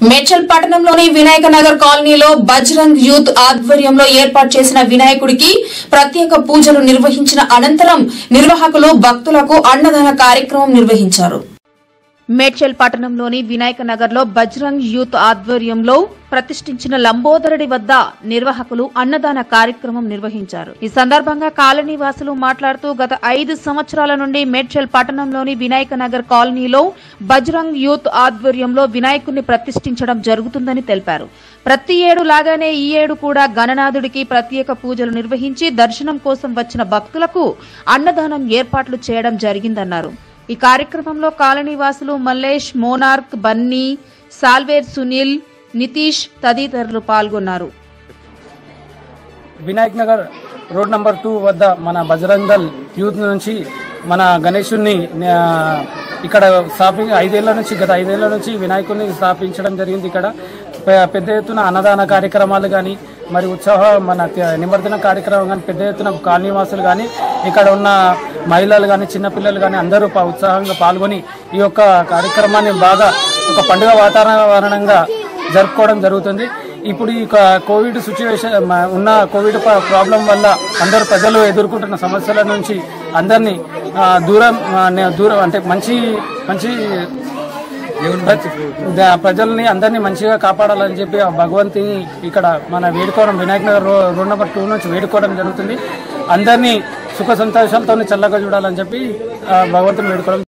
మేడ్చల్ పట్టణంలోని వినాయక నగర్ కాలనీలో బజరంగ్ యూత్ ఆధ్వర్యంలో ఏర్పాటు చేసిన వినాయకుడికి ప్రత్యేక పూజలు నిర్వహించిన అనంతరం నిర్వాహకులు భక్తులకు అన్నదాన కార్యక్రమం నిర్వహించారు మేడ్చల్ పట్టణంలోని వినాయక నగర్లో బజరంగ్ యూత్ ఆధ్వర్యంలో ప్రతిష్ఠించిన లంబోదరుడి వద్ద నిర్వాహకులు అన్నదాన కార్యక్రమం నిర్వహించారు ఈ సందర్భంగా కాలనీ వాసులు మాట్లాడుతూ గత ఐదు సంవత్సరాల నుండి మేడ్చల్ పట్టణంలోని వినాయక నగర్ కాలనీలో బజరంగ్ యూత్ ఆధ్వర్యంలో వినాయకుడిని ప్రతిష్ఠించడం జరుగుతుందని తెలిపారు ప్రతి ఏడు లాగానే ఈ ఏడు కూడా గణనాథుడికి ప్రత్యేక పూజలు నిర్వహించి దర్శనం కోసం వచ్చిన భక్తులకు అన్నదానం ఏర్పాట్లు చేయడం జరిగిందన్నారు ఈ కార్యక్రమంలో కాలనీ వాసులు మల్లేష్ మోనార్క్ బన్నీ సాల్వేర్ సునీల్ నితీష్ తదితరులు పాల్గొన్నారు Vinayak Nagar road number two వద్ద మన బజరంగ్ దళ్ యూత్ నుంచి మన గణేశుణ్ణి ఆ, ఇక్కడ స్థాపి ఐదేళ్ల నుంచి గత ఐదేళ్ల నుంచి వినాయకుడిని స్థాపించడం జరిగింది ఇక్కడ పె- పెద్ద ఎత్తున అన్నదాన కార్యక్రమాలు కానీ మరి ఉత్సాహ మన త- నిమజ్జన కార్యక్రమం కానీ పెద్ద ఎత్తున కాలనీవాసులు కానీ ఇక్కడ ఉన్న మహిళలు కానీ చిన్నపిల్లలు కానీ అందరూ ప- ఉత్సాహంగా పాల్గొని ఈ యొక్క కార్యక్రమాన్ని బాగా ఒక పండుగ వాతావరణంగా జరుపుకోవడం జరుగుతుంది ఇప్పుడు ఈ క- కోవిడ్ సిచ్యువేషన్ మ- ఉన్న కోవిడ్ ప- ప్రాబ్లం వల్ల అందరు ప్రజలు ఎదుర్కొంటున్న సమస్యల నుంచి అందరినీ ఆ, దూరం ఆ, నే- దూరం అంటే మంచి మంచి ద- ప్రజల్ని అందరినీ మంచిగా కాపాడాలని చెప్పి ఆ భగవంతుని ఇక్కడ మన వేడుకోవడం వినాయక నగర్ రో- రోడ్ నెంబర్ టూ నుంచి వేడుకోవడం జరుగుతుంది అందరినీ సుఖ సంతోషాలతో చల్లగా చూడాలని చెప్పి ఆ, భగవంతుని వేడుకోవడం